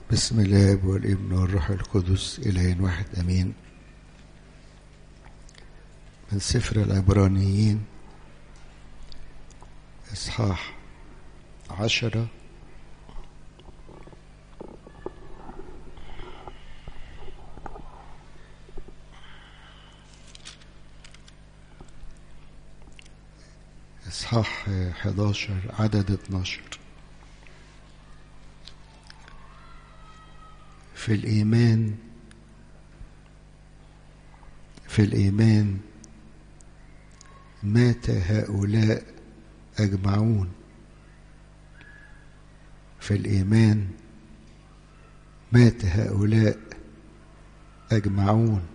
بسم الله والابن والروح القدس إله واحد أمين من سفر العبرانيين إصحاح عشرة إصحاح 11 عدد 12 في الإيمان في الإيمان مات هؤلاء أجمعون في الإيمان مات هؤلاء أجمعون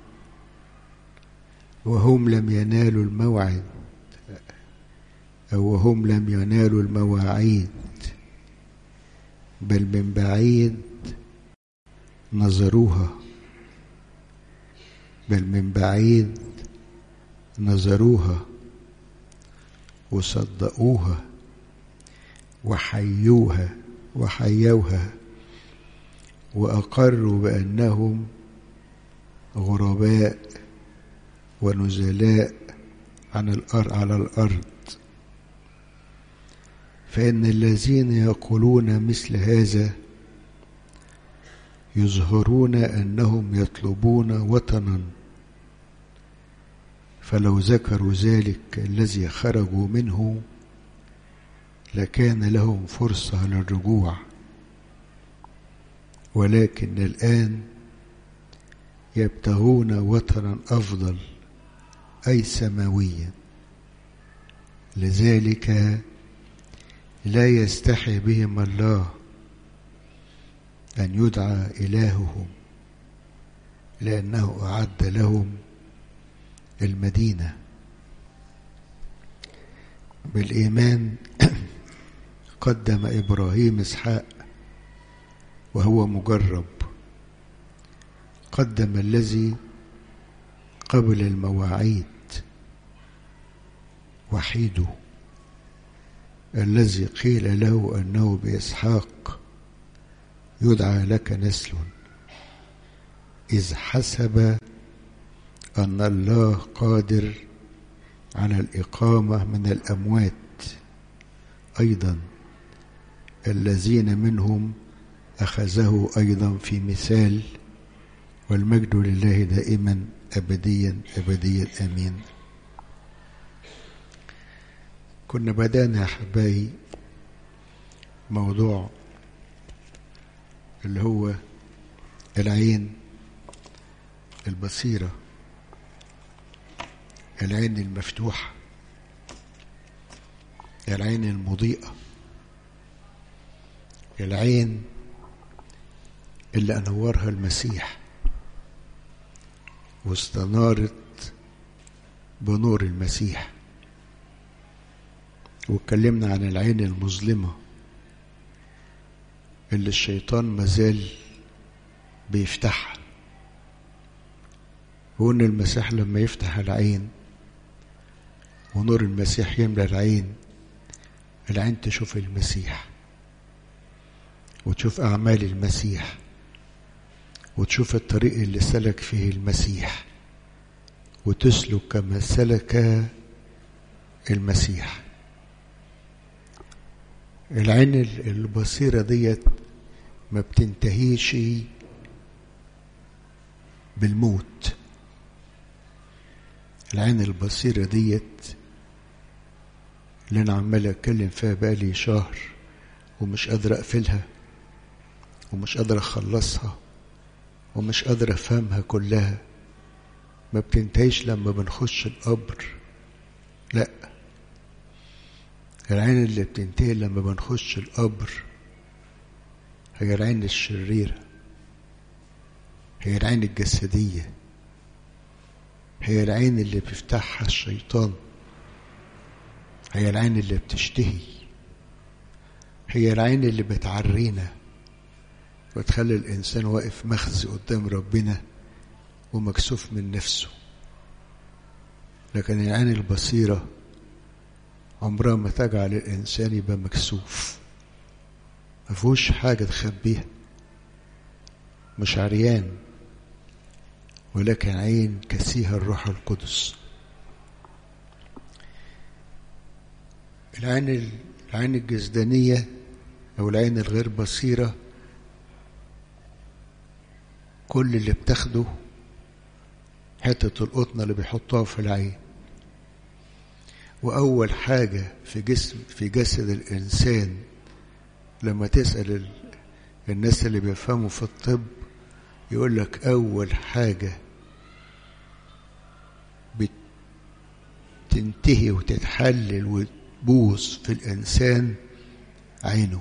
وهم لم ينالوا الموعد أو وهم لم ينالوا المواعيد بل من بعيد نظروها بل من بعيد نظروها وصدقوها وحيوها وحيوها وأقروا بأنهم غرباء ونزلاء عن الأرض على الأرض فإن الذين يقولون مثل هذا يظهرون أنهم يطلبون وطنا فلو ذكروا ذلك الذي خرجوا منه لكان لهم فرصة للرجوع ولكن الآن يبتغون وطنا أفضل أي سماويا لذلك لا يستحي بهم الله أن يدعى إلههم لأنه أعد لهم المدينة بالإيمان قدم إبراهيم إسحاق وهو مجرب قدم الذي قبل المواعيد وحيده الذي قيل له أنه بإسحاق يدعى لك نسل إذ حسب أن الله قادر على الإقامة من الأموات أيضا الذين منهم أخذه أيضا في مثال والمجد لله دائما أبديا أبديا أمين كنا بدأنا يا أحبائي موضوع اللي هو العين البصيرة العين المفتوحة العين المضيئة العين اللي أنورها المسيح واستنارت بنور المسيح واتكلمنا عن العين المظلمة اللي الشيطان مازال بيفتحها وإن المسيح لما يفتح العين ونور المسيح يملى العين العين تشوف المسيح وتشوف أعمال المسيح وتشوف الطريق اللي سلك فيه المسيح وتسلك كما سلك المسيح العين البصيرة ديت ما بتنتهيش بالموت العين البصيرة ديت اللي أنا عمال أتكلم فيها بقالي شهر ومش قادر أقفلها ومش قادر أخلصها ومش قادر أفهمها كلها ما بتنتهيش لما بنخش القبر لأ العين اللي بتنتهي لما بنخش القبر هي العين الشريرة هي العين الجسدية هي العين اللي بيفتحها الشيطان هي العين اللي بتشتهي هي العين اللي بتعرينا وتخلي الإنسان واقف مخزي قدام ربنا ومكسوف من نفسه لكن العين البصيره عمرها ما تجعل الإنسان يبقى مكسوف ما فيهوش حاجة تخبيها مش عريان ولكن عين كسيها الروح القدس العين العين الجسدانية أو العين الغير بصيرة كل اللي بتاخده حتة القطنة اللي بيحطوها في العين وأول حاجة في جسم في جسد الإنسان لما تسأل الناس اللي بيفهموا في الطب يقول لك أول حاجة بتنتهي وتتحلل وتبوظ في الإنسان عينه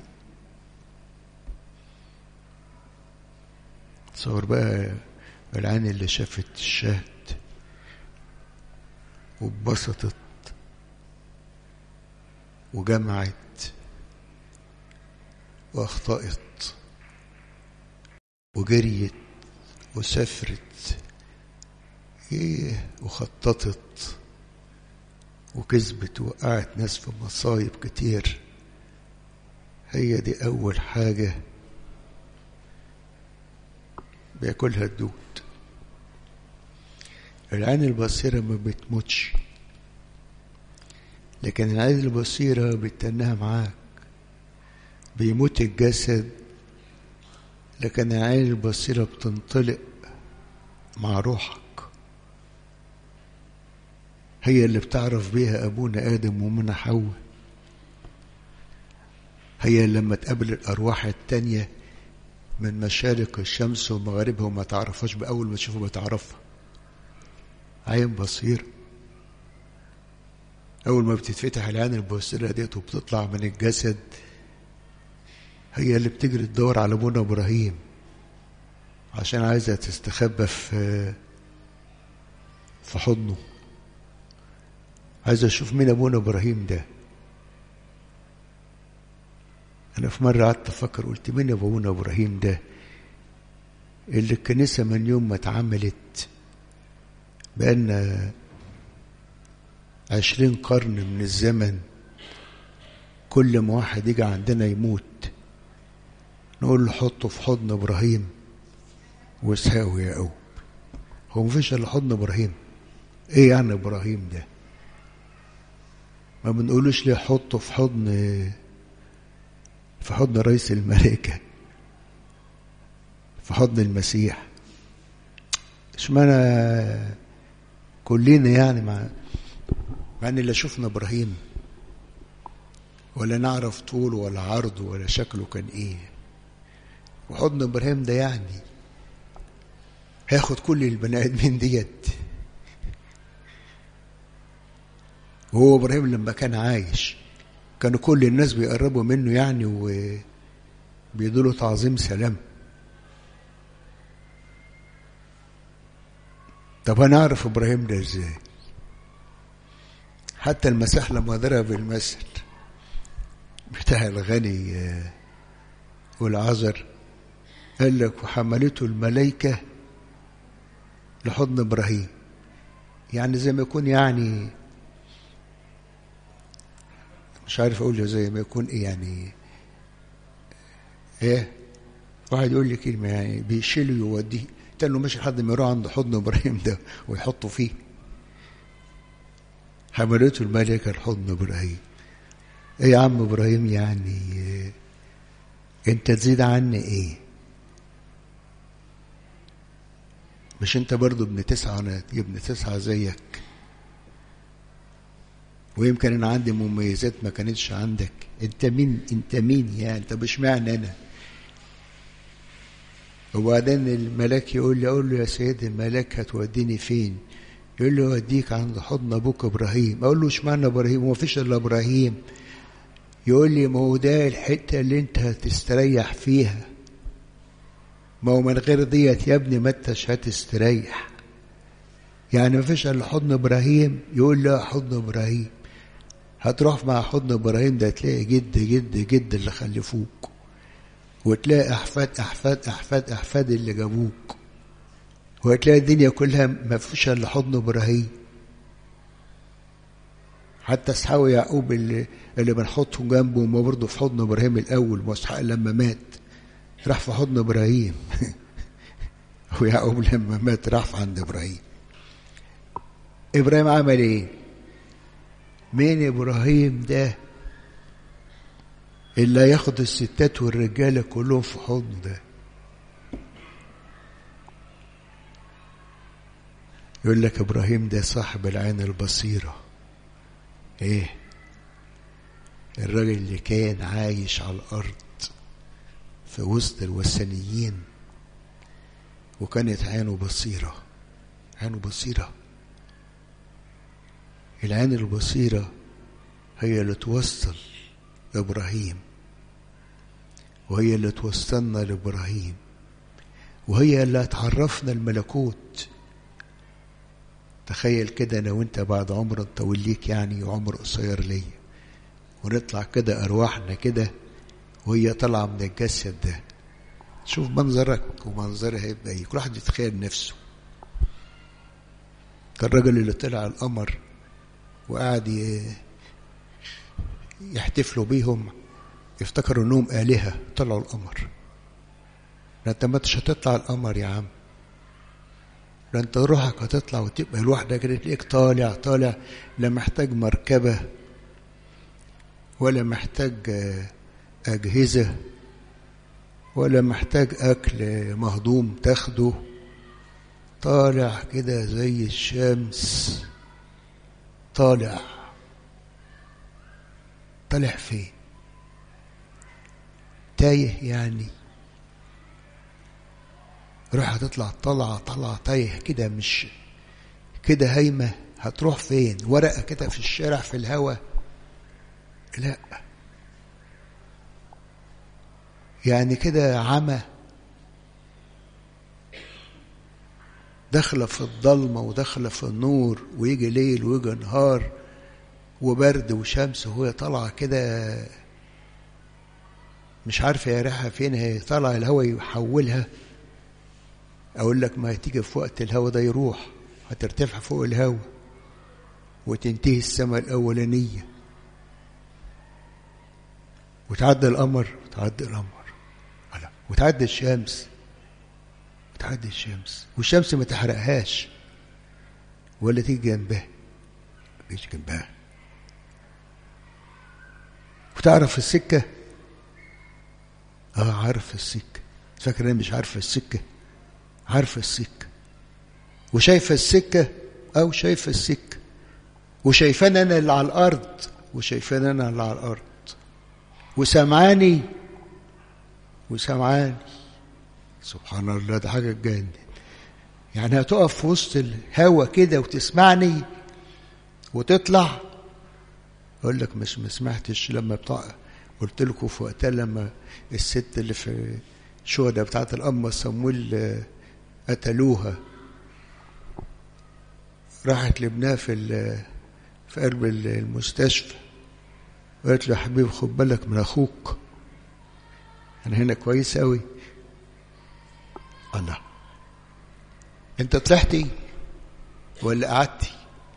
تصور بقى العين اللي شافت الشهد واتبسطت وجمعت واخطأت وجريت وسافرت ايه وخططت وكذبت وقعت ناس في مصايب كتير هي دي أول حاجة بياكلها الدود العين البصيرة ما بتموتش لكن العين البصيرة بتنها معاك بيموت الجسد لكن العين البصيرة بتنطلق مع روحك هي اللي بتعرف بيها أبونا آدم ومنى حواء هي لما تقابل الأرواح التانية من مشارق الشمس ومغاربها وما تعرفهاش بأول ما تشوفها بتعرفها عين بصيرة أول ما بتتفتح العين البصيرة ديت وبتطلع من الجسد هي اللي بتجري تدور على ابونا ابراهيم عشان عايزه تستخبى في في حضنه عايز اشوف مين ابونا ابراهيم ده انا في مره قعدت افكر قلت مين ابونا ابراهيم ده اللي الكنيسه من يوم ما اتعملت بقالنا عشرين قرن من الزمن كل ما واحد يجي عندنا يموت نقول له حطه في حضن ابراهيم واسهاو يا قوم هو مفيش الا حضن ابراهيم ايه يعني ابراهيم ده ما بنقولوش ليه حطه في حضن في حضن رئيس الملائكة في حضن المسيح اشمعنى كلنا يعني مع مع ان لا شفنا ابراهيم ولا نعرف طوله ولا عرضه ولا شكله كان ايه وحضن ابراهيم ده يعني هياخد كل البني ادمين ديت وهو ابراهيم لما كان عايش كانوا كل الناس بيقربوا منه يعني وبيدوا له تعظيم سلام طب هنعرف ابراهيم ده ازاي حتى المسيح لما ضرب المثل بتاع الغني والعذر قال لك وحملته الملائكة لحضن إبراهيم يعني زي ما يكون يعني مش عارف أقول زي ما يكون إيه يعني إيه واحد يقول لي كلمة يعني بيشيله يوديه تاني ماشي لحد ما يروح عند حضن إبراهيم ده ويحطه فيه حملته الملائكة لحضن إبراهيم إيه يا عم إبراهيم يعني أنت تزيد عني إيه مش انت برضو ابن تسعة وانا ابن تسعة زيك ويمكن انا عندي مميزات ما كانتش عندك انت مين انت مين يعني انت مش معنى انا وبعدين الملاك يقول لي اقول له يا سيدي الملاك هتوديني فين يقول له اوديك عند حضن ابوك ابراهيم اقول له اشمعنى ابراهيم وما فيش الا ابراهيم يقول لي ما هو ده الحته اللي انت هتستريح فيها ما هو من غير ديت يا ابني ما انتش هتستريح يعني ما فيش الا حضن ابراهيم يقول لا حضن ابراهيم هتروح مع حضن ابراهيم ده تلاقي جد جد جد اللي خلفوك وتلاقي احفاد احفاد احفاد احفاد اللي جابوك وهتلاقي الدنيا كلها ما فيش الا حضن ابراهيم حتى اسحاق ويعقوب اللي اللي بنحطهم جنبه ما برضه في حضن ابراهيم الاول واسحاق لما مات راح في حضن ابراهيم ويعقوب لما مات راح عند ابراهيم ابراهيم عمل ايه مين ابراهيم ده اللي ياخد الستات والرجاله كلهم في حضن ده يقول لك ابراهيم ده صاحب العين البصيره ايه الراجل اللي كان عايش على الارض في وسط الوثنيين وكانت عينه بصيره عينه بصيره العين البصيره هي اللي توصل ابراهيم وهي اللي توصلنا لابراهيم وهي اللي هتعرفنا الملكوت تخيل كده انا وانت بعد عمر طويل ليك يعني وعمر قصير ليا ونطلع كده ارواحنا كده وهي طالعه من الجسد ده شوف منظرك ومنظرها هيبقى ايه كل واحد يتخيل نفسه كان الراجل اللي طلع القمر وقعد يحتفلوا بيهم يفتكروا انهم آلهة طلعوا القمر لا انت ما هتطلع القمر يا عم لا انت روحك هتطلع وتبقى لوحدك كده تلاقيك طالع طالع لا محتاج مركبة ولا محتاج أجهزة ولا محتاج أكل مهضوم تاخده طالع كده زي الشمس طالع طالع فين تايه يعني روح هتطلع طلعة طلعة تايه كده مش كده هايمة هتروح فين ورقة كده في الشارع في الهوا لا يعني كده عمى داخلة في الضلمة وداخلة في النور ويجي ليل ويجي نهار وبرد وشمس وهي طالعة كده مش عارفة يا ريحها فين هي طالعة الهوا يحولها أقول لك ما هتيجي في وقت الهوا ده يروح هترتفع فوق الهوا وتنتهي السماء الأولانية وتعدي القمر وتعدي القمر وتعدي الشمس وتعدي الشمس والشمس ما تحرقهاش ولا تيجي جنبها ما تيجي جنبها وتعرف السكة اه عارف السكة فاكر انا مش عارف السكة عارف السكة وشايفة السكة أو شايفة السكة وشايفان أنا اللي على الأرض وشايفان أنا اللي على الأرض وسمعاني وسمعاني سبحان الله ده حاجة تجنن يعني هتقف في وسط الهوا كده وتسمعني وتطلع أقول لك مش ما سمعتش لما بتاع قلت لكم في وقتها لما الست اللي في الشهداء بتاعت الأم صمويل قتلوها راحت لابنها في في قلب المستشفى وقالت له يا حبيبي خد بالك من اخوك انا هنا كويس قوي الله انت طلعتي ولا قعدتي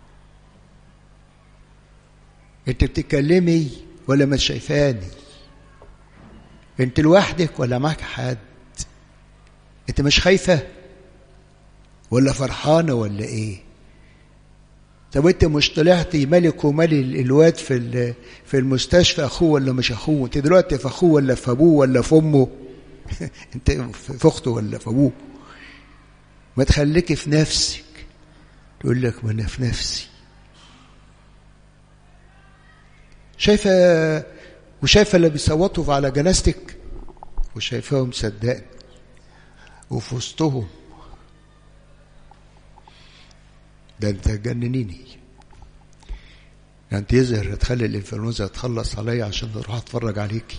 انت بتتكلمي ولا مش شايفاني انت لوحدك ولا معك حد انت مش خايفه ولا فرحانه ولا ايه طب انت مش طلعتي ملك ومالي الواد في في المستشفى اخوه ولا مش اخوه انت دلوقتي في اخوه ولا في ابوه ولا في امه انت في اخته ولا في ابوه ما تخليكي في نفسك تقول لك ما انا في نفسي شايفه وشايفه اللي بيصوتوا على جنازتك وشايفاهم صدقني وفي وسطهم ده انت تجننيني يعني انت يظهر تخلي الانفلونزا تخلص عليا عشان اروح اتفرج عليكي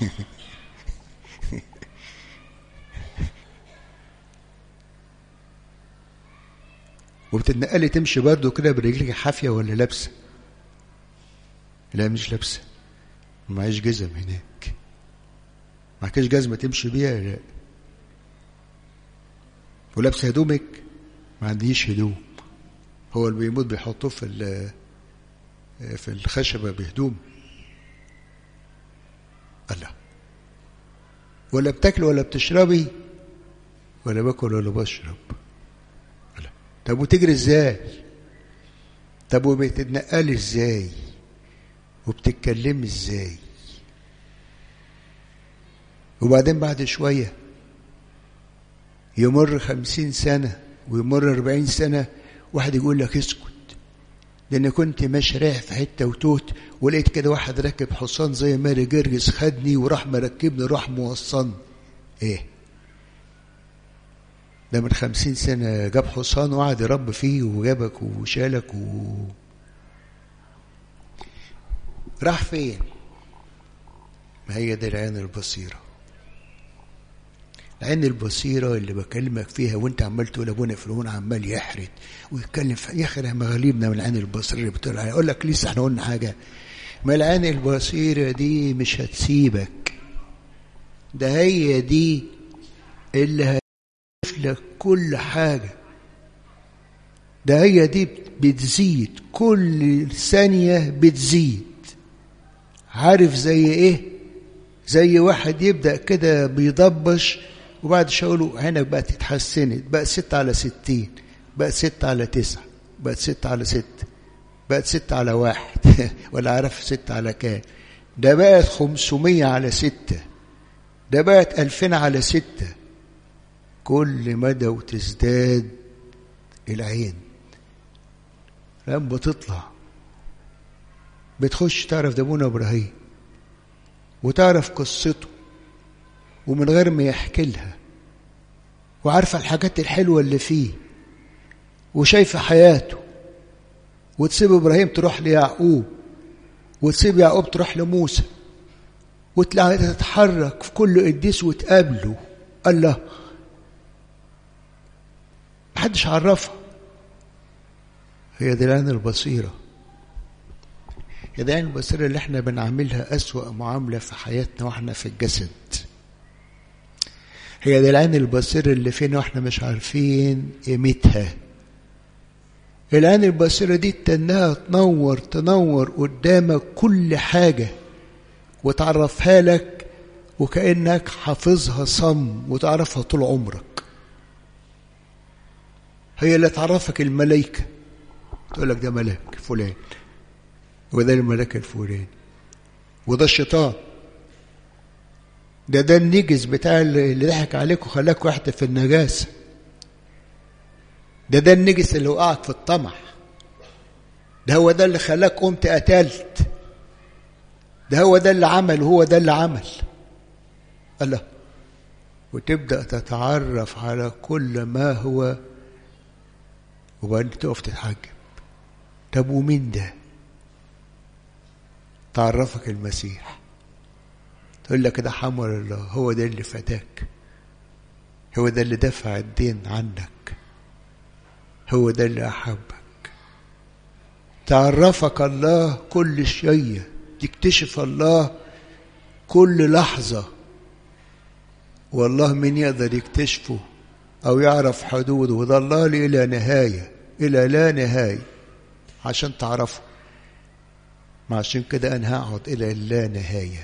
وبتتنقلي تمشي برضه كده برجلك حافيه ولا لابسه لا مش لابسه معيش جزم هناك معكش جزمه تمشي بيها لا ولابسه هدومك ما عنديش هدوم هو اللي بيموت بيحطوه في في الخشبة بهدوم الله ولا بتاكلي ولا بتشربي ولا باكل ولا بشرب لا. طب وتجري ازاي طب وبتتنقلي ازاي وبتتكلمي ازاي وبعدين بعد شوية يمر خمسين سنة ويمر أربعين سنة واحد يقول لك اسكت لأن كنت ماشي رايح في حتة وتوت ولقيت كده واحد راكب حصان زي ماري جرجس خدني وراح مركبني راح موصلني ايه ده من خمسين سنة جاب حصان وقعد يرب فيه وجابك وشالك و... راح فين ما هي دي العين البصيرة العين البصيرة اللي بكلمك فيها وانت عمال تقول ابونا فرعون عمال يحرد ويتكلم في يا اخي مغاليبنا من العين البصيرة اللي بتقول عليها اقول لك لسه احنا قلنا حاجة ما العين البصيرة دي مش هتسيبك ده هي دي اللي هتشوف لك كل حاجة ده هي دي بتزيد كل ثانية بتزيد عارف زي ايه زي واحد يبدأ كده بيضبش وبعد شوية يقول له عينك بقت اتحسنت بقت ستة على ستين بقت ستة على تسعة بقت ستة على ستة بقت ستة على واحد ولا عارف ستة على كام ده بقت خمسمية على ستة ده بقت ألفين على ستة كل مدى وتزداد العين لما بتطلع بتخش تعرف ده ابونا ابراهيم وتعرف قصته ومن غير ما يحكي لها وعارفه الحاجات الحلوه اللي فيه وشايفه حياته وتسيب ابراهيم تروح ليعقوب وتسيب يعقوب تروح لموسى وتلاقيها تتحرك في كل قديس وتقابله الله محدش عرفها هي دي العين البصيره هي دي العين البصيره اللي احنا بنعملها اسوا معامله في حياتنا واحنا في الجسد هي دي العين البصيره اللي فينا واحنا مش عارفين قيمتها العين البصيره دي تنها تنور تنور قدامك كل حاجه وتعرفها لك وكانك حافظها صم وتعرفها طول عمرك هي اللي تعرفك الملائكه تقول لك ده ملاك فلان وده الملاك الفلاني وده الشيطان ده ده النجس بتاع اللي ضحك عليك وخلاك واحدة في النجاسة ده ده النجس اللي وقعك في الطمع ده هو ده اللي خلاك قمت قتلت ده هو ده اللي عمل وهو ده اللي عمل الله وتبدأ تتعرف على كل ما هو وبعدين تقف تتحجب طب ومين ده تعرفك المسيح تقول لك ده حمر الله هو ده اللي فداك هو ده اللي دفع الدين عنك هو ده اللي أحبك تعرفك الله كل شيء تكتشف الله كل لحظة والله من يقدر يكتشفه أو يعرف حدوده وده الله إلى نهاية إلى لا نهاية عشان تعرفه ما عشان كده أنا هقعد إلى لا نهاية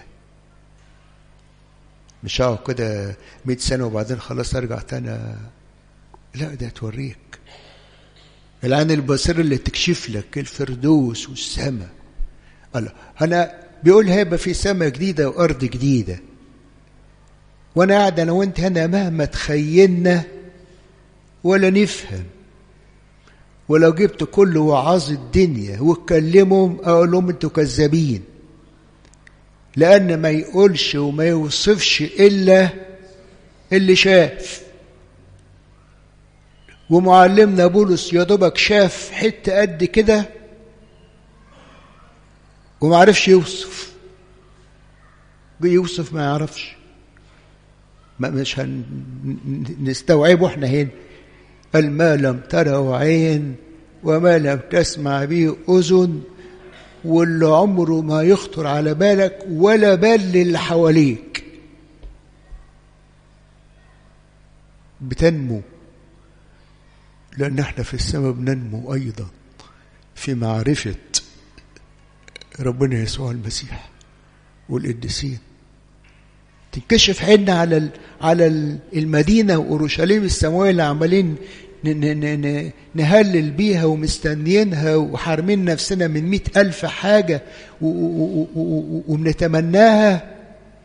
مش هقعد كده مئة سنة وبعدين خلاص أرجع تاني لا ده توريك العين البصير اللي تكشف لك الفردوس والسماء الله أنا بيقول هيبقى في سماء جديدة وأرض جديدة وأنا قاعد أنا وأنت هنا مهما تخيلنا ولا نفهم ولو جبت كل وعاظ الدنيا واتكلمهم اقول لهم انتوا كذابين لان ما يقولش وما يوصفش الا اللي شاف ومعلمنا بولس يا دوبك شاف حته قد كده وما عرفش يوصف يوصف ما يعرفش ما مش هنستوعبه احنا هنا قال ما لم تره عين وما لم تسمع به أذن واللي عمره ما يخطر على بالك ولا بال للي حواليك بتنمو لأن احنا في السماء بننمو أيضا في معرفة ربنا يسوع المسيح والقديسين تنكشف عيننا على ال... على المدينة وأورشليم السماوية اللي عمالين ن... ن... ن... نهلل بيها ومستنيينها وحارمين نفسنا من مئة ألف حاجة و... و... و... وبنتمناها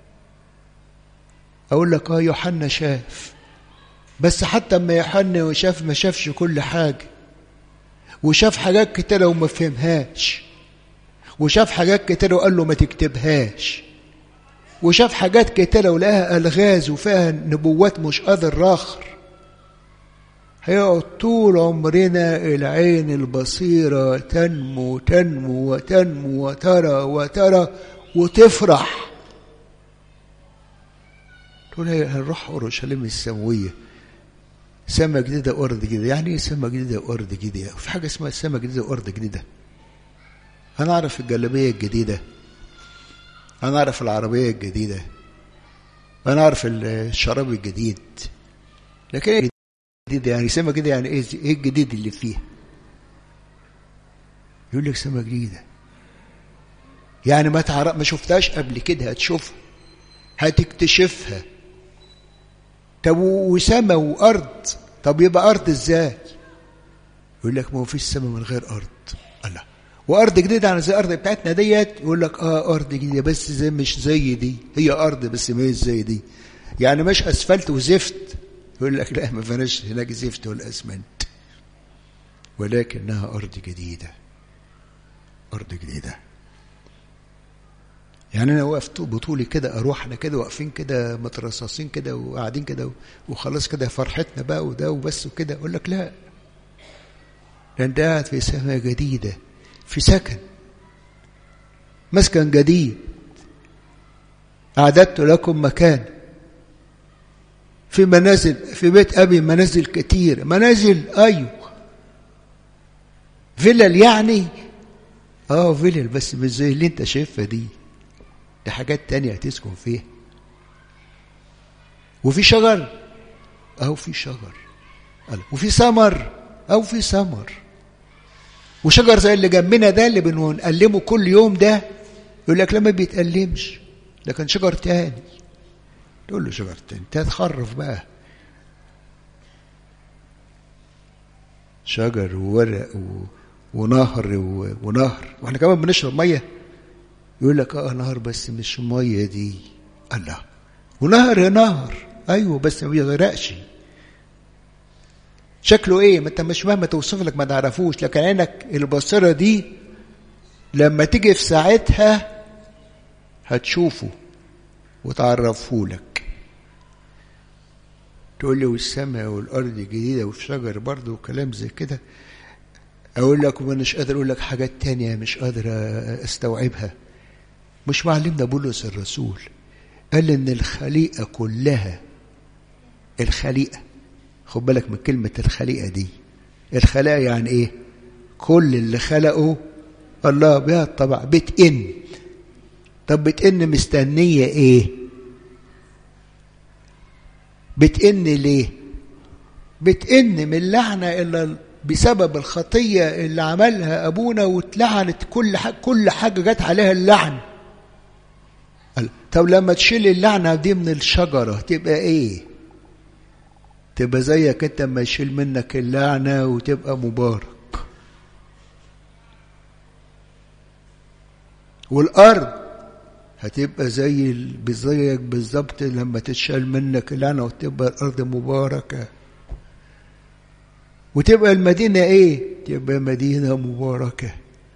أقول لك آه يوحنا شاف بس حتى اما يوحنا شاف ما شافش كل حاجة وشاف حاجات كتيرة وما فهمهاش وشاف حاجات كتيرة وقال له ما تكتبهاش وشاف حاجات كتيرة ولقاها ألغاز وفيها نبوات مش قادر راخر هيقعد طول عمرنا العين البصيرة تنمو تنمو وتنمو وترى وترى وتفرح تقول هنروح أورشليم السماوية سما جديدة وأرض جديدة يعني إيه سما جديدة وأرض جديدة في حاجة اسمها سما جديدة وأرض جديدة أنا أعرف الجلابية الجديدة أنا أعرف العربية الجديدة أنا أعرف الشراب الجديد لكن إيه الجديد يعني سما جديدة يعني إيه إيه الجديد اللي فيها يقول لك سما جديدة يعني ما تعرف ما شفتهاش قبل كده هتشوفها هتكتشفها طب وسما وارض طب يبقى ارض ازاي يقول لك ما هو فيش سما من غير ارض الله وارض جديده عن زي الارض بتاعتنا ديت يقول لك اه ارض جديده بس زي مش زي دي هي ارض بس ما هي زي دي يعني مش اسفلت وزفت يقول لك لا ما فيناش هناك زفت ولا اسمنت ولكنها ارض جديده ارض جديده يعني انا واقف بطولي كده اروح احنا كده واقفين كده مترصصين كده وقاعدين كده وخلاص كده فرحتنا بقى وده وبس وكده اقول لك لا ده انت قاعد في سماء جديده في سكن مسكن جديد اعددت لكم مكان في منازل في بيت ابي منازل كتير منازل ايوه فيلل يعني اه فيلل بس مش زي اللي انت شايفها دي دي حاجات تانية هتسكن فيها وفي شجر أو في شجر وفي ثمر أو في ثمر وشجر زي اللي جنبنا ده اللي بنقلمه كل يوم ده يقول لك لما بيتقلمش لكن شجر تاني تقول له شجر تاني انت هتخرف بقى شجر وورق و... ونهر و... ونهر واحنا كمان بنشرب ميه يقول لك اه نهر بس مش ميه دي الله ونهر نهر ايوه بس ما بيغرقش شكله ايه ما انت مش مهما توصف لك ما تعرفوش لكن عينك البصيره دي لما تيجي في ساعتها هتشوفه وتعرفه لك تقول لي والسماء والارض جديده وفي شجر برضه وكلام زي كده اقول لك مش قادر اقول لك حاجات تانية مش قادر استوعبها مش معلمنا بولس الرسول قال ان الخليقه كلها الخليقه خد بالك من كلمه الخليقه دي الخليقه يعني ايه كل اللي خلقه الله بها طبع بتئن طب بتئن مستنيه ايه بتئن ليه بتئن من اللعنه اللي بسبب الخطيه اللي عملها ابونا واتلعنت كل حاجه كل حاجه جت عليها اللعن طب لما تشيل اللعنة دي من الشجرة تبقى ايه تبقى زيك انت ما يشيل منك اللعنة وتبقى مبارك والأرض هتبقى زي زيك بالظبط لما تتشال منك اللعنة وتبقى الأرض مباركة وتبقى المدينة ايه تبقى مدينة مباركة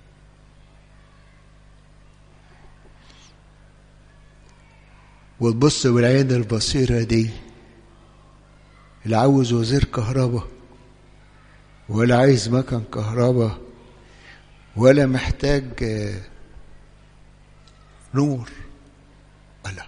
وتبص بالعين البصيرة دي لا عاوز وزير كهرباء ولا عايز مكن كهرباء ولا محتاج نور لا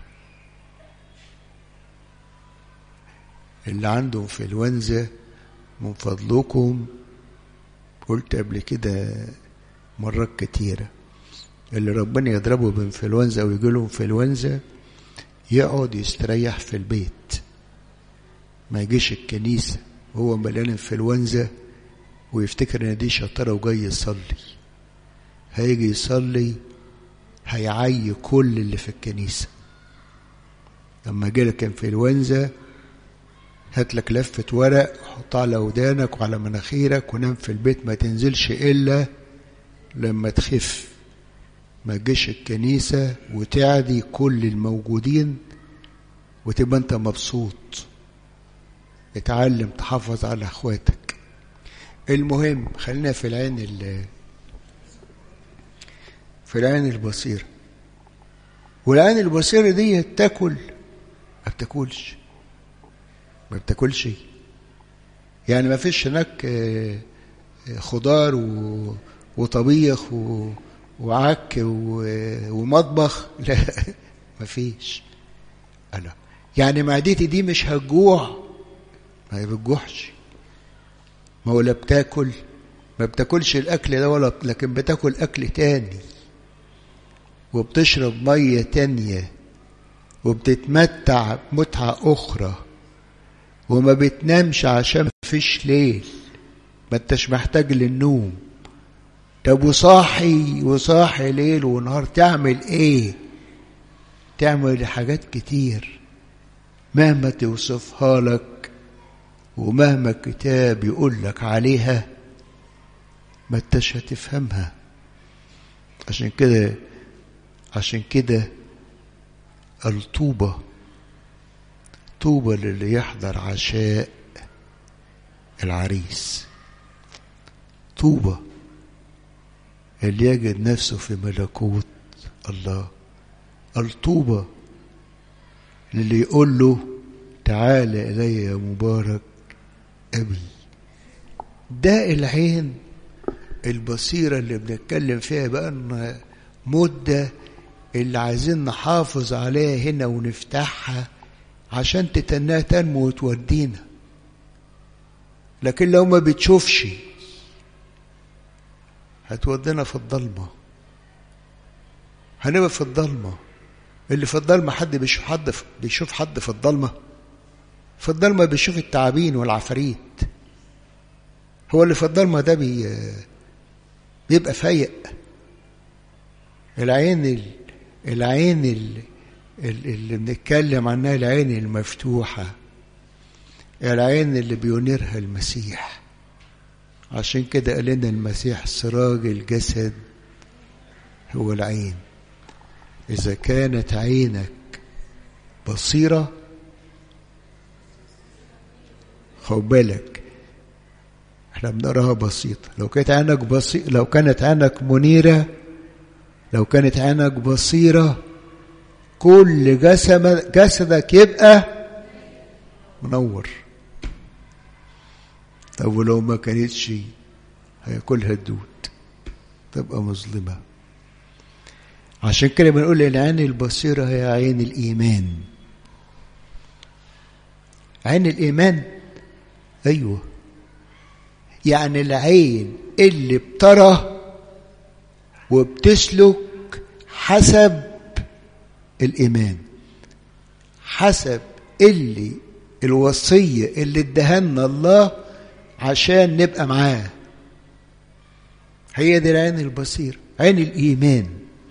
اللي عنده انفلونزا من فضلكم قلت قبل كده مرات كتيرة اللي ربنا يضربه بانفلونزا او يجيله انفلونزا يقعد يستريح في البيت ما يجيش الكنيسة وهو مليان انفلونزا ويفتكر ان دي شطارة وجاي يصلي هيجي يصلي هيعي كل اللي في الكنيسة لما جالك انفلونزا هات لك لفة ورق حطها على ودانك وعلى مناخيرك ونام في البيت ما تنزلش إلا لما تخف ما تجيش الكنيسة وتعدي كل الموجودين وتبقى انت مبسوط اتعلم تحافظ على اخواتك المهم خلينا في العين ال في العين البصيرة والعين البصيرة دي تاكل ما بتاكلش ما بتاكلش يعني ما فيش هناك خضار وطبيخ وعك ومطبخ لا ما فيش ألا يعني معدتي دي مش هتجوع ما هي بتجوعش ما هو لا بتاكل ما بتاكلش الاكل ده ولا لكن بتاكل اكل تاني وبتشرب ميه تانيه وبتتمتع بمتعه اخرى وما بتنامش عشان مفيش ليل ما انتش محتاج للنوم طب وصاحي وصاحي ليل ونهار تعمل ايه تعمل حاجات كتير مهما توصفها لك ومهما الكتاب يقول لك عليها ما انتش هتفهمها عشان كده عشان كده الطوبة طوبى للي يحضر عشاء العريس طوبى اللي يجد نفسه في ملكوت الله الطوبة للي يقول له تعال إلي يا مبارك أبي ده العين البصيرة اللي بنتكلم فيها بقى مدة اللي عايزين نحافظ عليها هنا ونفتحها عشان تتناها تنمو وتودينا لكن لو ما بتشوفش هتودينا في الضلمة هنبقى في الضلمة اللي في الضلمة حد بيشوف حد بيشوف حد في الضلمة في الضلمة بيشوف التعابين والعفاريت هو اللي في الضلمة ده بي بيبقى فايق العين ال... العين ال... اللي بنتكلم عنها العين المفتوحة العين اللي بينيرها المسيح عشان كده قال لنا المسيح سراج الجسد هو العين إذا كانت عينك بصيرة خد بالك احنا بنقراها بسيطة لو كانت عينك بسيطة لو كانت عينك منيرة لو كانت عينك بصيرة كل جسد جسدك يبقى منور طب ولو ما كانتش هياكلها الدود تبقى مظلمة عشان كده بنقول العين البصيرة هي عين الإيمان عين الإيمان أيوه يعني العين اللي بترى وبتسلك حسب الإيمان حسب اللي الوصية اللي ادهنا الله عشان نبقى معاه هي دي العين البصيرة عين الإيمان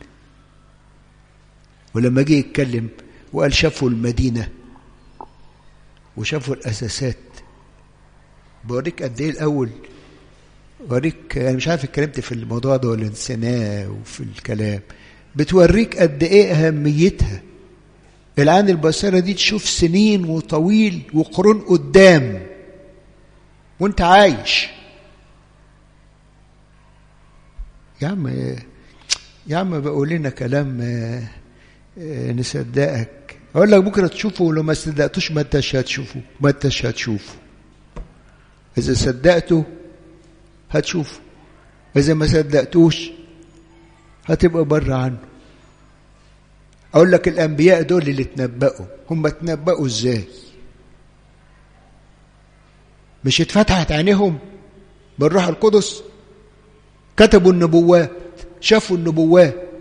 ولما جه يتكلم وقال شافوا المدينة وشافوا الأساسات بوريك قد إيه الأول بوريك أنا مش عارف اتكلمت في الموضوع ده ولا نسيناه وفي الكلام بتوريك قد إيه أهميتها العين البصيرة دي تشوف سنين وطويل وقرون قدام وانت عايش يا عم يا عم بقول لنا كلام نصدقك اقول لك بكره تشوفه ولو ما صدقتوش ما انتش هتشوفه ما انتش هتشوفه اذا صدقته هتشوفه اذا ما صدقتوش هتبقى بره عنه اقول لك الانبياء دول اللي اتنبأوا هم اتنبأوا ازاي مش اتفتحت عينيهم بالروح القدس كتبوا النبوات شافوا النبوات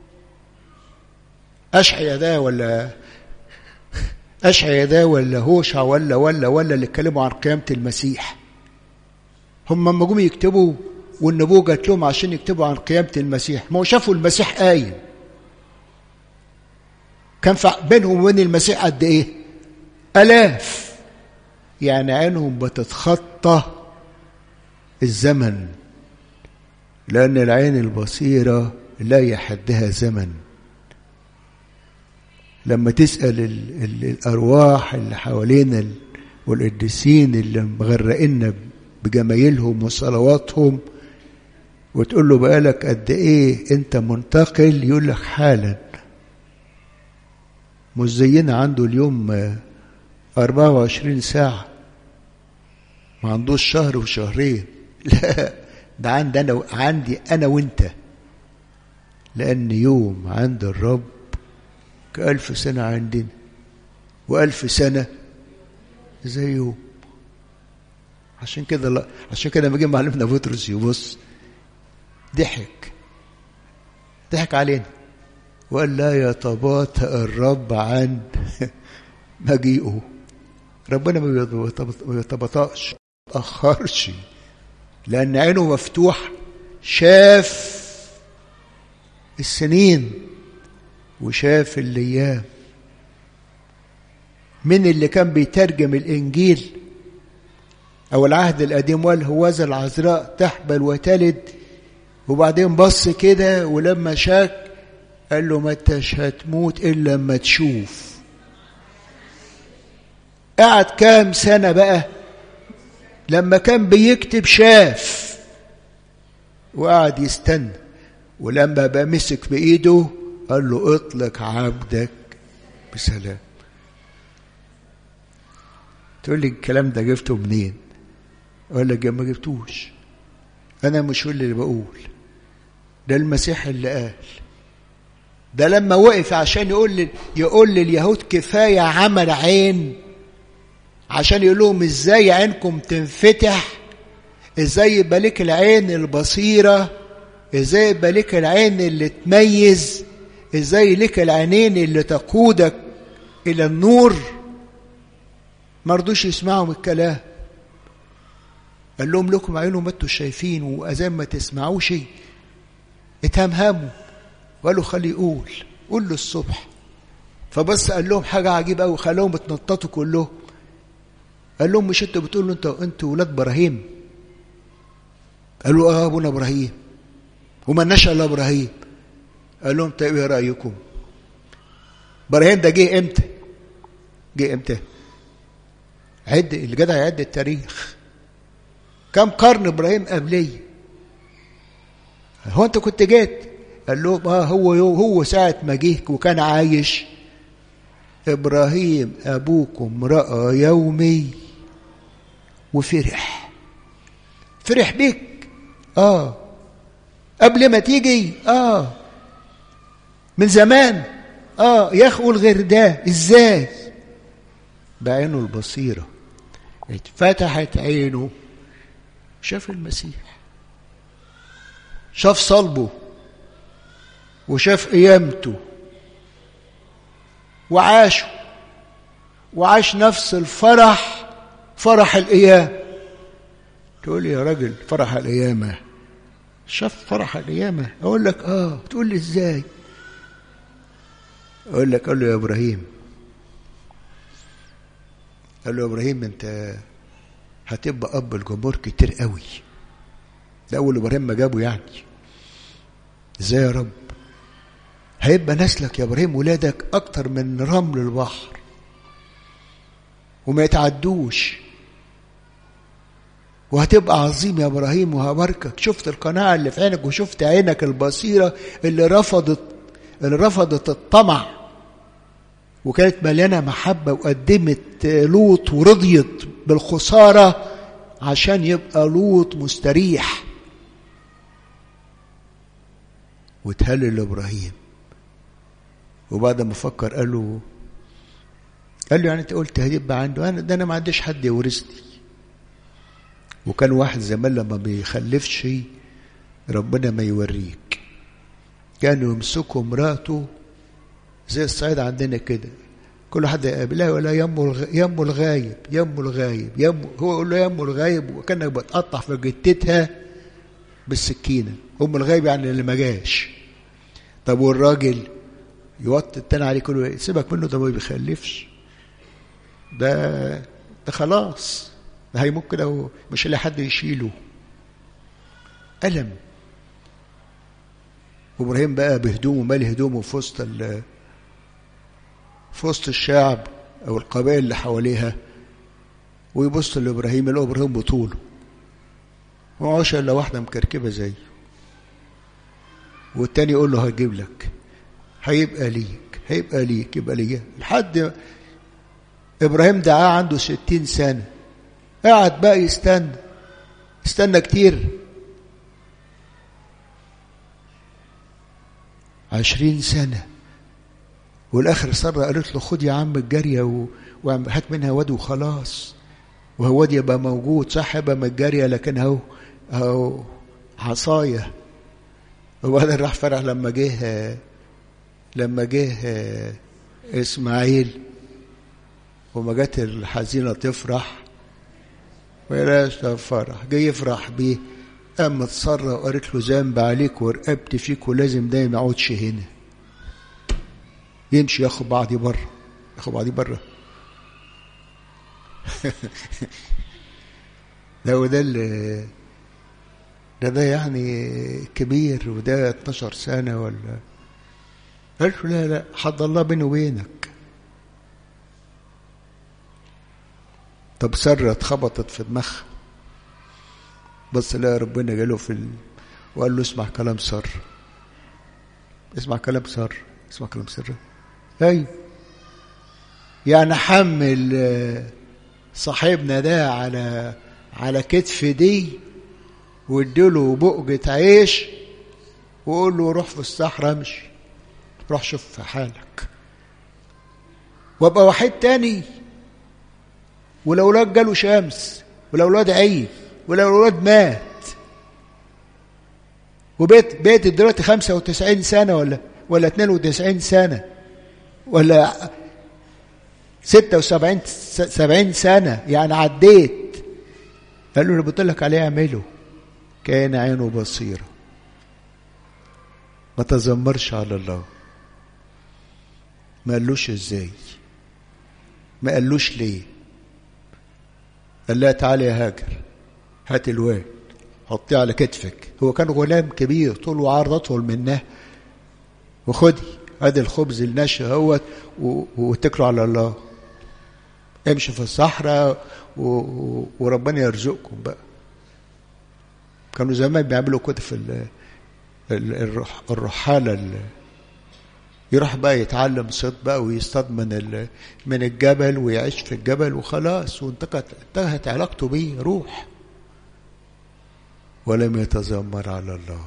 أشعيا ده ولا أشعيا ده ولا هوشع ولا ولا ولا اللي اتكلموا عن قيامة المسيح هم لما جم يكتبوا والنبوة جات لهم عشان يكتبوا عن قيامة المسيح ما هو شافوا المسيح قايم كان بينهم وبين المسيح قد ايه الاف يعني عينهم بتتخطى الزمن لان العين البصيره لا يحدها زمن لما تسال ال ال الارواح اللي حوالينا والقديسين اللي مغرقنا بجمايلهم وصلواتهم وتقول له بقالك قد ايه انت منتقل يقول لك حالا مش زينا عنده اليوم 24 ساعة ما عندوش شهر وشهرين لا ده عندي أنا عندي أنا وأنت لأن يوم عند الرب كألف سنة عندنا وألف سنة زي يوم عشان كده لا عشان كده لما جه معلمنا بطرس يبص ضحك ضحك علينا وقال لا يتباطأ الرب عن مجيئه ربنا ما بيتبطأش ما تأخرش لأن عينه مفتوح شاف السنين وشاف الأيام من اللي كان بيترجم الإنجيل أو العهد القديم وقال هوذا العذراء تحبل وتلد وبعدين بص كده ولما شاك قال له ما انتش هتموت الا لما تشوف قعد كام سنة بقى لما كان بيكتب شاف وقعد يستنى ولما بقى مسك بإيده قال له اطلق عبدك بسلام تقول لي الكلام ده جبته منين اقول لك ما جبتوش انا مش هو اللي بقول ده المسيح اللي قال ده لما وقف عشان يقول يقول لليهود كفايه عمل عين عشان يقول لهم ازاي عينكم تنفتح ازاي يبقى لك العين البصيره ازاي يبقى لك العين اللي تميز ازاي لك العينين اللي تقودك الى النور ما رضوش يسمعوا من الكلام قال لهم لكم عينهم ما انتوا شايفين واذان ما تسمعوش اتهمهموا وقالوا خليه يقول قول له الصبح فبس قال لهم حاجه عجيبه قوي خلاهم اتنططوا كلهم قال لهم مش انتوا بتقولوا انتوا انتوا ولاد ابراهيم قالوا اه ابونا ابراهيم وما نشأ الا ابراهيم قال لهم طيب ايه رايكم ابراهيم ده جه امتى جه امتى عد الجدع يعد التاريخ كم قرن ابراهيم قبلي هو انت كنت جيت قال لهم اه هو هو ساعة ما جه وكان عايش ابراهيم ابوكم راى يومي وفرح فرح بيك اه قبل ما تيجي اه من زمان اه يخول غير ده ازاي بعينه البصيره اتفتحت عينه شاف المسيح شاف صلبه وشاف قيامته وعاشه وعاش نفس الفرح فرح القيام تقول لي يا راجل فرح القيامة شاف فرح القيامة أقول لك آه تقول لي إزاي أقول لك قال له يا إبراهيم قال له يا إبراهيم أنت هتبقى أب الجمهور كتير قوي ده أول إبراهيم ما جابه يعني إزاي يا رب هيبقى نسلك يا إبراهيم ولادك أكتر من رمل البحر وما يتعدوش وهتبقى عظيم يا ابراهيم وهباركك شفت القناعه اللي في عينك وشفت عينك البصيره اللي رفضت اللي رفضت الطمع وكانت مليانه محبه وقدمت لوط ورضيت بالخساره عشان يبقى لوط مستريح وتهلل ابراهيم وبعد ما فكر قال له قال له يعني انت قلت هيبقى عنده انا ده انا ما عنديش حد يورثني وكان واحد زمان لما بيخلفش ربنا ما يوريك كانوا يمسكوا مراته زي الصعيد عندنا كده كل حد يقابلها ولا يمه يمه الغايب يمه الغايب يمه هو يقول له يمه الغايب وكانك بتقطع في جتتها بالسكينه ام الغايب يعني اللي ما جاش طب والراجل يوطي التاني عليه كله سيبك منه ده ما بيخلفش ده ده خلاص ده هيموت كده مش لاقي حد يشيله ألم وابراهيم بقى بهدومه مالي هدومه في وسط في وسط الشعب او القبائل اللي حواليها ويبص لابراهيم يلاقوا ابراهيم بطوله ومعوش الا واحده مكركبه زيه والتاني يقول له هجيب لك هيبقى ليك هيبقى ليك يبقى ليا لحد ابراهيم دعاه عنده ستين سنه قعد بقى يستنى استنى كتير عشرين سنة والآخر سارة قالت له خد يا عم الجارية وهات منها واد وخلاص وهو واد يبقى موجود صح يبقى من الجارية لكن هو هو عصاية وبعدين راح فرح لما جه لما جه إسماعيل وما جت الحزينة تفرح ويلاش فرح جه يفرح بيه قام متصرى وقالت له ذنب عليك ورقبت فيك ولازم ده ما يقعدش هنا يمشي ياخد بعضي بره ياخد بعضي بره ده وده اللي ده ده يعني كبير وده 12 سنة ولا قال له لا لا حد الله بيني وبينك طب سرة اتخبطت في دماغها بس لا ربنا جاله في ال... وقال له اسمع كلام سر اسمع كلام سر اسمع كلام سر ايوه يعني حمل صاحبنا ده على على كتف دي واديله بقجة عيش وقول له روح في الصحراء امشي روح شوف في حالك وابقى واحد تاني والاولاد جاله شمس والاولاد عيد والاولاد مات وبيت بيت دلوقتي 95 سنه ولا ولا 92 سنه ولا 76 70 سنه يعني عديت قال له اللي قلت لك عليه اعمله كان عينه بصيره ما تذمرش على الله ما قالوش ازاي ما قالوش ليه قال لها تعالى يا هاجر هات الواد حطيه على كتفك هو كان غلام كبير طول وعرض اطول منه وخدي ادي الخبز النشا اهوت واتكلوا على الله امشي في الصحراء وربنا يرزقكم بقى كانوا زمان بيعملوا كده في الرحالة يروح بقى يتعلم صيد بقى ويصطاد من من الجبل ويعيش في الجبل وخلاص وانتهت انتهت علاقته بيه روح ولم يتذمر على الله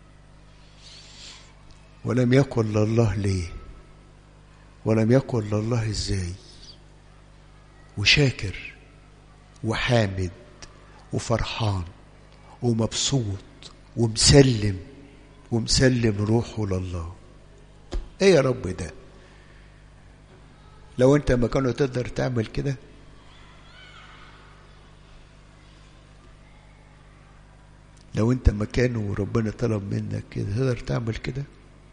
ولم يقل لله ليه ولم يقل لله ازاي وشاكر وحامد وفرحان ومبسوط ومسلم ومسلم روحه لله ايه يا رب ده لو انت مكانه تقدر تعمل كده لو انت مكانه وربنا طلب منك كده تقدر تعمل كده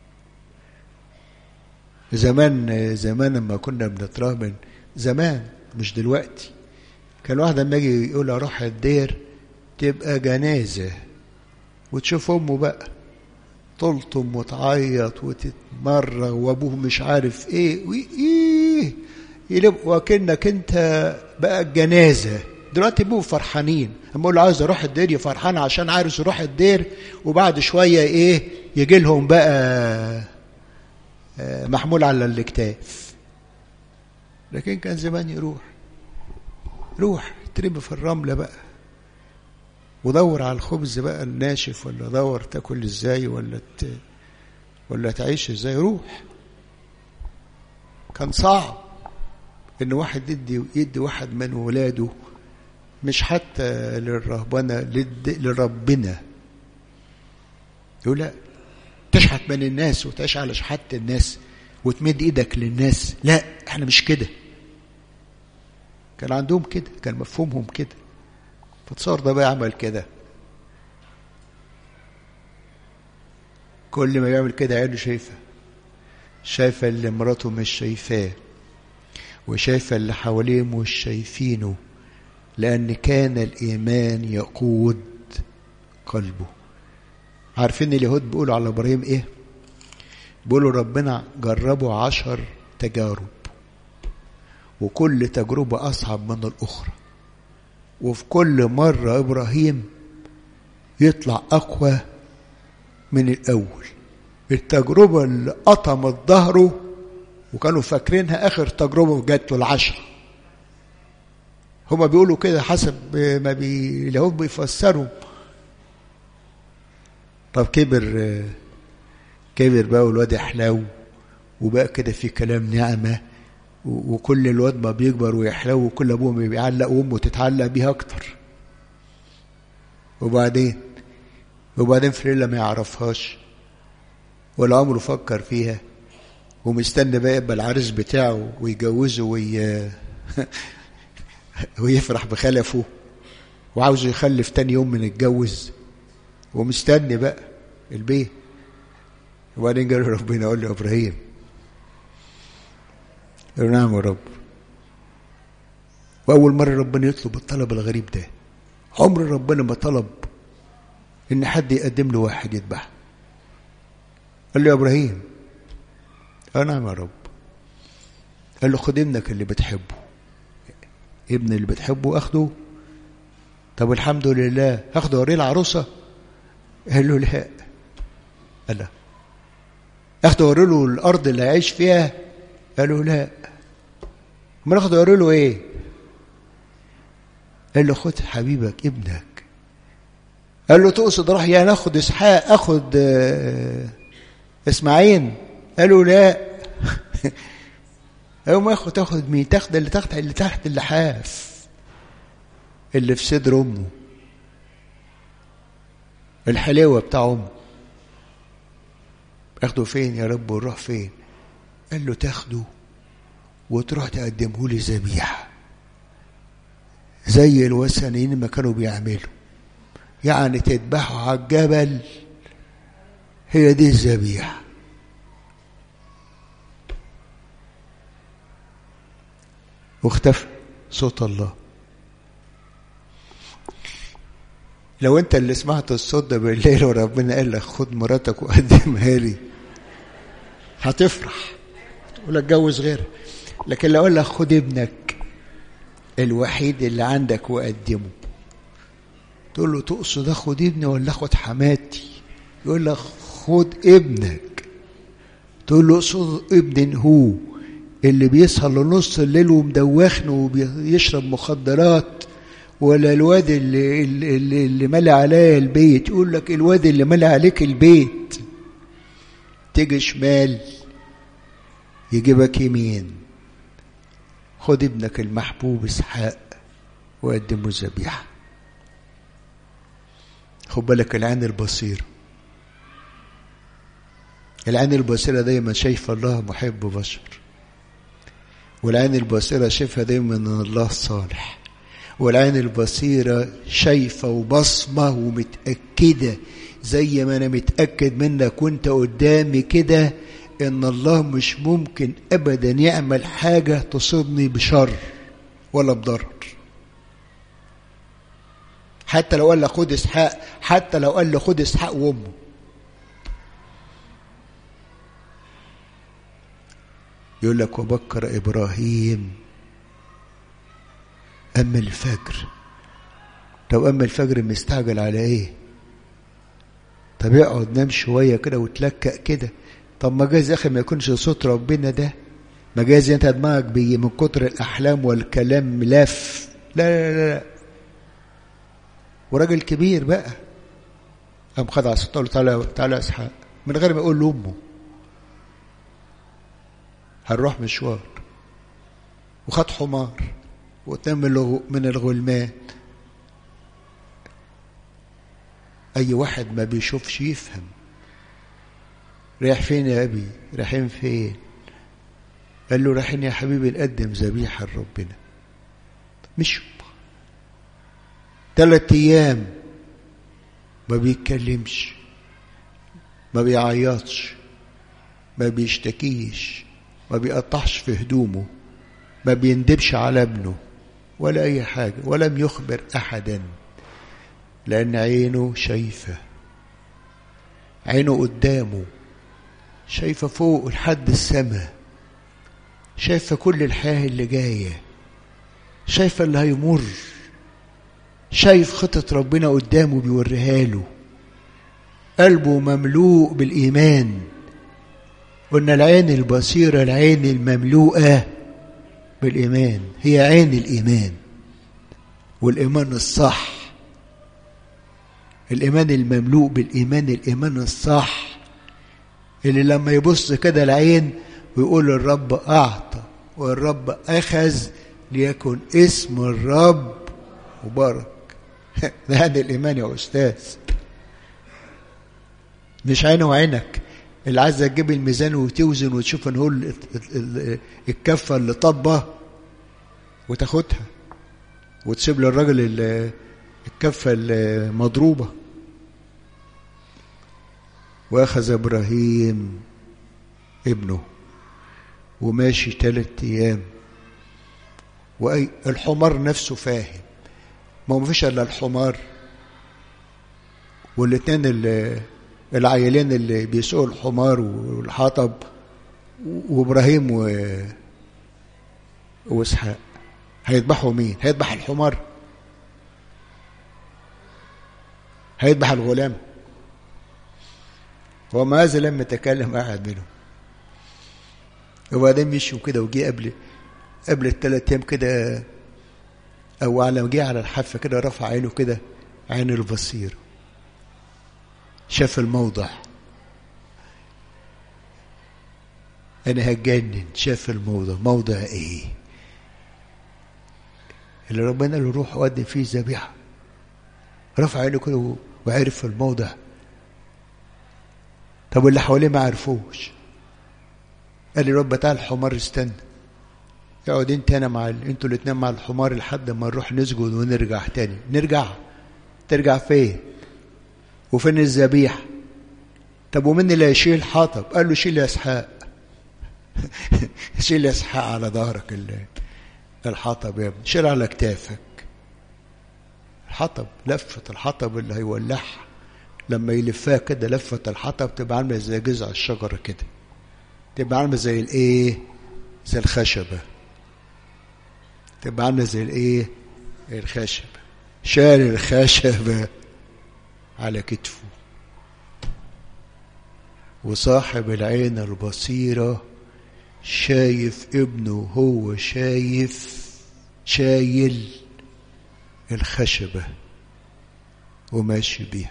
زمان زمان لما كنا بنتراهن زمان مش دلوقتي كان واحد لما يجي يقول اروح الدير تبقى جنازه وتشوف امه بقى تلطم وتعيط وتتمرغ وابوه مش عارف ايه وايه يبقوا وكانك انت بقى الجنازه دلوقتي بيبقوا فرحانين اما اقول له عايز اروح الدير فرحان عشان عايز يروح الدير وبعد شويه ايه يجي لهم بقى محمول على الاكتاف لكن كان زمان يروح روح ترمي في الرمله بقى ودور على الخبز بقى الناشف ولا دور تاكل ازاي ولا ت... ولا تعيش ازاي روح كان صعب ان واحد يدي يدي واحد من ولاده مش حتى للرهبنه للد... لربنا يقول لا تشحت من الناس وتعيش على شحات الناس وتمد ايدك للناس لا احنا مش كده كان عندهم كده كان مفهومهم كده فتصور ده بقى عمل كده كل ما يعمل كده عينه شايفه شايفة اللي مراته مش شايفاه وشايفة اللي حواليه مش شايفينه لأن كان الإيمان يقود قلبه عارفين اليهود بيقولوا على إبراهيم إيه بيقولوا ربنا جربه عشر تجارب وكل تجربة أصعب من الأخرى وفي كل مرة إبراهيم يطلع أقوى من الأول التجربة اللي قطمت ظهره وكانوا فاكرينها آخر تجربة جات له العشرة هما بيقولوا كده حسب ما بي... اليهود بيفسروا طب كبر كبر بقى والواد يحلو وبقى كده في كلام نعمة وكل الواد ما بيكبر ويحلو وكل ابوه ما بيعلق وامه تتعلق بيها اكتر وبعدين وبعدين في ليله ما يعرفهاش ولا عمره فكر فيها ومستني بقى يبقى العريس بتاعه ويجوزه وي... ويفرح بخلفه وعاوز يخلف تاني يوم من الجوز ومستني بقى البيت وبعدين قال ربنا يقول له ابراهيم قال نعم يا رب واول مره ربنا يطلب الطلب الغريب ده عمر ربنا ما طلب ان حد يقدم له واحد يذبحه قال له يا ابراهيم قال نعم يا رب قال له خد ابنك اللي بتحبه ابن اللي بتحبه اخده طب الحمد لله اخده اوريه العروسه قال له لا قال لا اخده اوري له الارض اللي هيعيش فيها قال له لا امال اخده اوري له ايه قال له خد حبيبك ابنك قال له تقصد راح يا ناخد اسحاق اخد اه اسماعيل قال له لا قال ما ياخد تاخد مين تاخد اللي تحت اللي تحت اللحاف اللي في صدر امه الحلاوه بتاع امه اخده فين يا رب ونروح فين قال له تاخده وتروح تقدمه لي ذبيحه زي الوثنيين ما كانوا بيعملوا يعني تذبحوا على الجبل هي دي الذبيحه واختفى صوت الله لو انت اللي سمعت الصوت ده بالليل وربنا قال لك خد مراتك وقدمها لي هتفرح تقول لك اتجوز غيرها لكن لو قال لك خد ابنك الوحيد اللي عندك وقدمه تقول له تقصد اخد ابني ولا اخد حماتي يقول لك خد ابنك تقول له اقصد ابن هو اللي بيسهر لنص الليل ومدوخن وبيشرب مخدرات ولا الواد اللي, اللي, اللي ملى عليا البيت يقول لك الواد اللي ملى عليك البيت تيجي شمال يجيبك يمين خد ابنك المحبوب اسحاق وقدمه ذبيحه خد بالك العين البصيره العين البصيره دايما شايفه الله محب بشر والعين البصيرة شايفها دايما من الله الصالح والعين البصيرة شايفة وبصمة ومتأكدة زي ما أنا متأكد منك وأنت قدامي كده إن الله مش ممكن أبدا يعمل حاجة تصيبني بشر ولا بضرر حتى لو قال لي خد اسحاق حتى لو قال لي خد اسحاق وامه يقول لك وبكر ابراهيم اما الفجر طب اما الفجر مستعجل على ايه طب اقعد نام شويه كده وتلكأ كده طب ما جايز يا اخي ما يكونش صوت ربنا ده ما جايز انت دماغك بي من كتر الاحلام والكلام ملف لا لا لا, لا. وراجل كبير بقى قام خد على الصوت قال له تعالى تعالى يا اسحاق من غير ما يقول لامه هنروح مشوار وخد حمار واتنام من الغلمان اي واحد ما بيشوفش يفهم رايح فين يا ابي رايحين فين قال له رايحين يا حبيبي نقدم ذبيحه لربنا مشوا ثلاث ايام ما بيتكلمش ما بيعيطش ما بيشتكيش ما بيقطعش في هدومه ما بيندبش على ابنه ولا أي حاجة ولم يخبر أحدا لأن عينه شايفة عينه قدامه شايفة فوق لحد السماء شايفة كل الحياة اللي جاية شايفة اللي هيمر شايف خطة ربنا قدامه بيوريها له قلبه مملوء بالإيمان قلنا العين البصيرة العين المملوءة بالإيمان هي عين الإيمان والإيمان الصح الإيمان المملوء بالإيمان الإيمان الصح اللي لما يبص كده العين ويقول الرب أعطى والرب أخذ ليكن اسم الرب مبارك ده هذا الإيمان يا أستاذ مش عينه وعينك اللي عايزة تجيب الميزان وتوزن وتشوف ان هو الكفة اللي طبة وتاخدها وتسيب للراجل الكفة المضروبة واخذ ابراهيم ابنه وماشي ثلاث ايام واي الحمار نفسه فاهم ما هو مفيش الا الحمار والاتنين اللي العيلين اللي بيسوقوا الحمار والحطب وابراهيم و... واسحاق هيذبحوا مين هيذبح الحمار هيذبح الغلام وماذا لم يتكلم احد منهم وبعدين مشوا كده وجي قبل قبل الثلاث ايام كده او على جه على الحافه كده رفع عينه كده عين البصير شاف الموضع انا هتجنن شاف الموضع موضع ايه اللي ربنا له روح وقدم فيه ذبيحه رفع عينه كده وعرف الموضع طب واللي حواليه ما عرفوش قال لي رب تعال الحمار استنى اقعد انت انا مع ال... انتوا الاثنين مع الحمار لحد ما نروح نسجد ونرجع تاني نرجع ترجع فين وفين الذبيحه طب ومين اللي هيشيل حطب قال له شيل يا اسحاق شيل يا اسحاق على ظهرك الحطب يا ابني شيل على كتافك الحطب لفة الحطب اللي هيولعها لما يلفها كده لفة الحطب تبقى عاملة زي جذع الشجرة كده تبقى عاملة زي الايه زي الخشبة تبقى عاملة زي الايه الخشبة شال الخشبة على كتفه وصاحب العين البصيرة شايف ابنه هو شايف شايل الخشبة وماشي بيها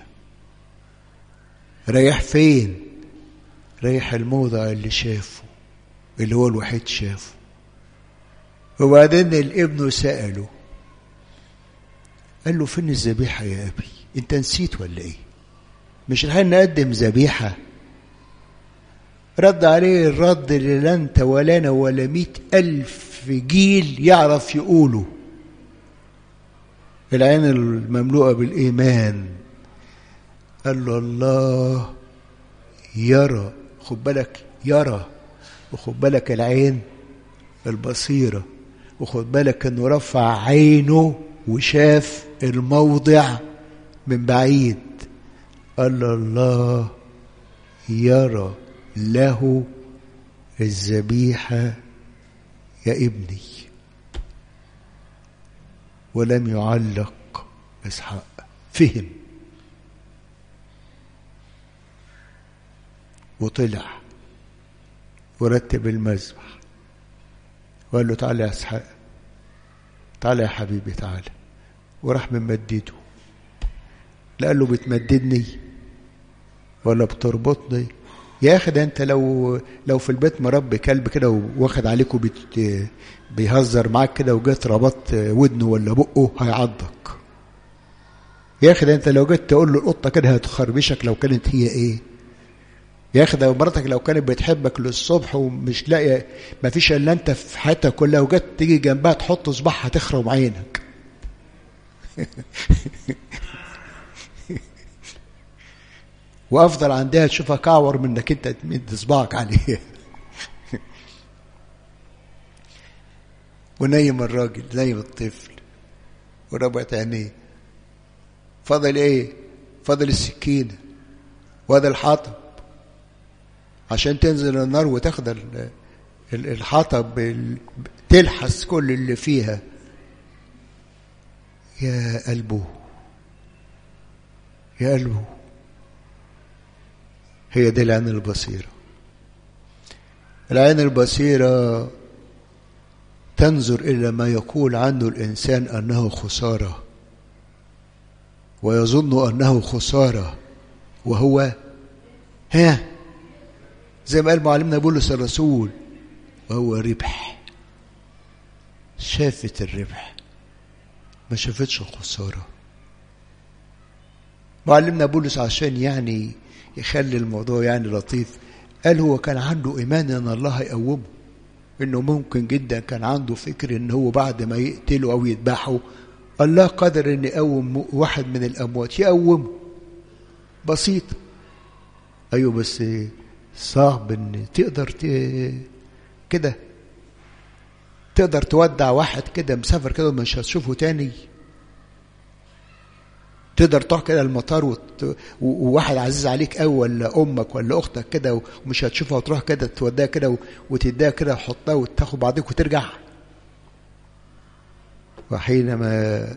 رايح فين رايح الموضع اللي شافه اللي هو الوحيد شافه وبعدين الابن سأله قال له فين الذبيحة يا أبي أنت نسيت ولا إيه مش الحين نقدم ذبيحة رد عليه الرد اللي لا أنت ولا أنا ولا مئة ألف جيل يعرف يقوله العين المملوءة بالإيمان قال له الله يرى خد بالك يرى وخد بالك العين البصيرة وخد بالك انه رفع عينه وشاف الموضع من بعيد قال له الله يرى له الذبيحة يا ابني ولم يعلق اسحاق فهم وطلع ورتب المذبح وقال له تعالى يا اسحاق تعالى يا حبيبي تعالى وراح ممدده لا قال له بتمددني ولا بتربطني يا اخي ده انت لو لو في البيت مربي كلب كده واخد عليكم بت بيهزر معاك كده وجيت ربطت ودنه ولا بقه هيعضك يا اخي ده انت لو جيت تقول له القطه كده هتخربشك لو كانت هي ايه يا اخي ده مراتك لو كانت بتحبك للصبح ومش لاقيه ما فيش الا انت في حياتها كلها وجت تيجي جنبها تحط صباعها تخرم عينك وافضل عندها تشوفها كعور منك انت تمد صباعك عليها ونيم الراجل نيم الطفل وربعت عينيه فضل ايه فضل السكينه وهذا الحطب عشان تنزل النار وتاخد الحطب تلحس كل اللي فيها يا قلبه يا قلبه هي دي العين البصيرة العين البصيرة تنظر إلى ما يقول عنه الإنسان أنه خسارة ويظن أنه خسارة وهو ها زي ما قال معلمنا بولس الرسول وهو ربح شافت الربح ما شافتش الخسارة معلمنا بولس عشان يعني يخلي الموضوع يعني لطيف قال هو كان عنده إيمان أن الله هيقومه إنه ممكن جدا كان عنده فكر إن هو بعد ما يقتله أو يذبحه الله قادر إن يقوم واحد من الأموات يقومه بسيط أيوه بس صعب إن تقدر ت... كده تقدر تودع واحد كده مسافر كده ومش هتشوفه تاني تقدر تروح كده المطار وت... وواحد عزيز عليك قوي ولا امك ولا اختك كده ومش هتشوفها وتروح كده توديها كده وتديها كده وتحطها وتاخد بعضك وترجع وحينما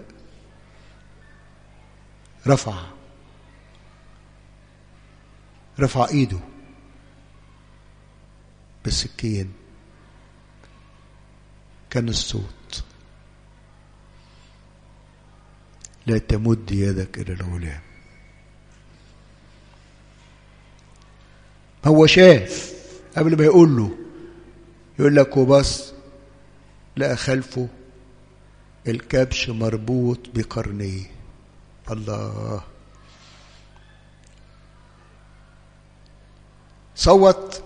رفع رفع ايده بالسكين كان الصوت لا تمد يدك إلى الغلام هو شاف قبل ما يقول له يقول لك وبص لقى خلفه الكبش مربوط بقرنيه الله صوت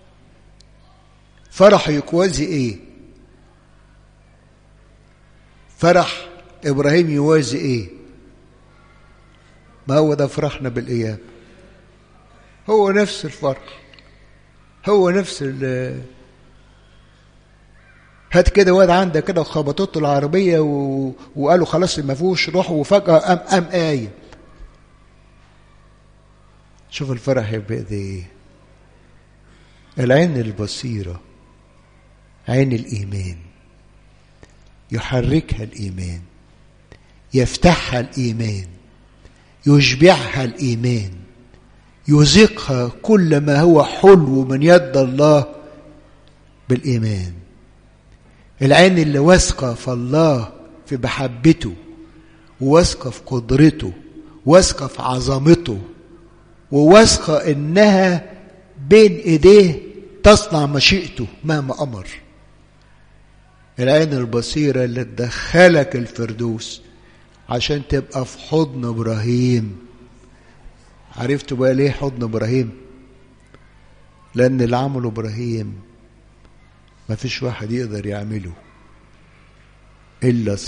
فرح يكوازي ايه فرح ابراهيم يوازي ايه ما هو ده فرحنا بالايام هو نفس الفرح هو نفس ال هات كده واد عندك كده وخبطت له العربيه و... وقالوا خلاص ما فيهوش روح وفجاه قام قام قايم شوف الفرح يبقى ايه العين البصيره عين الايمان يحركها الايمان يفتحها الايمان يشبعها الايمان يذيقها كل ما هو حلو من يد الله بالايمان العين اللي واثقه في الله في محبته وواثقه في قدرته واثقه في عظمته وواثقه انها بين ايديه تصنع مشيئته مهما امر العين البصيرة اللي تدخلك الفردوس عشان تبقى في حضن إبراهيم عرفتوا بقى ليه حضن إبراهيم لأن اللي عمله إبراهيم ما فيش واحد يقدر يعمله إلا